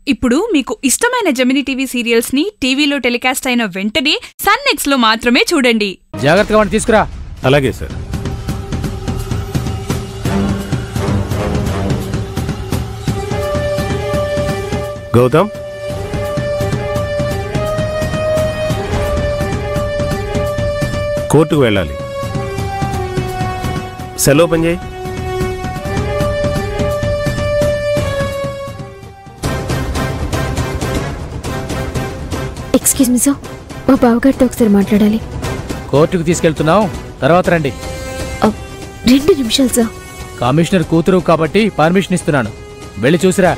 ఇప్పుడు మీకు ఇష్టమైన జమినీ టీవీ సీరియల్స్ ని టీవీలో టెలికాస్ట్ అయిన వెంటనే సన్ నెక్స్ట్ లో మాత్రమే చూడండి జాగ్రత్తగా వాడిని తీసుకురా అలాగే సార్ గౌతమ్ కోర్టుకు వెళ్ళాలి సెలవు పని చేయి ఎక్స్క్యూజ్ మీ సార్ మా బావగారితో ఒకసారి మాట్లాడాలి కోర్టుకు తీసుకెళ్తున్నాం తర్వాత రండి ఆ, రెండు నిమిషాలు సార్ కమిషనర్ కూతురు కాబట్టి పర్మిషన్ ఇస్తున్నాను వెళ్ళి చూసిరా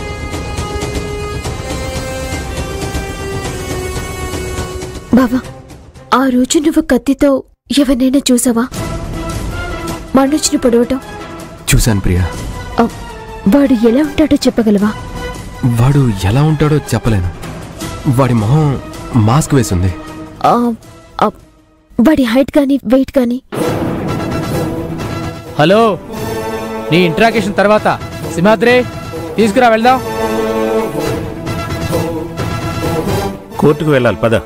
బావా ఆ రోజు నువ్వు కత్తితో ఎవరినైనా చూసావా మనోజ్ని పొడవటం చూశాను ప్రియా ఆ, వాడు ఎలా ఉంటాడో చెప్పగలవా వాడు ఎలా ఉంటాడో చెప్పలేను వాడి మొహం మాస్క్ వేసింది ఆ, ఆ, వాడి హైట్ కానీ వెయిట్ కానీ హలో నీ ఇంట్రాగేషన్ తర్వాత సింహాద్రి తీసుకురా వెళ్దాం కోర్టుకు వెళ్ళాలి పద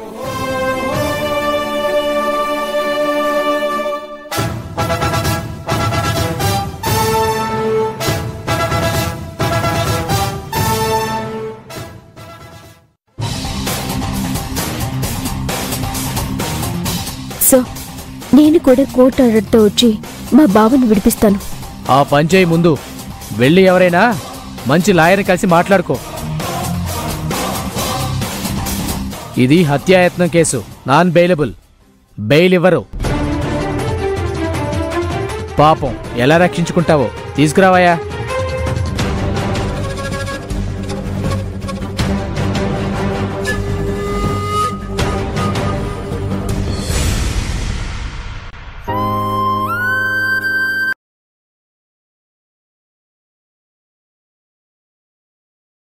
సో నేను కూడా కోర్టు ఆర్డర్తో వచ్చి మా బావని విడిపిస్తాను ఆ పని చేయి ముందు వెళ్ళి ఎవరైనా మంచి లాయర్ని కలిసి మాట్లాడుకో ఇది హత్యాయత్నం కేసు నాన్ బెయిలబుల్ బెయిల్ ఇవ్వరు పాపం ఎలా రక్షించుకుంటావో తీసుకురావయ్యా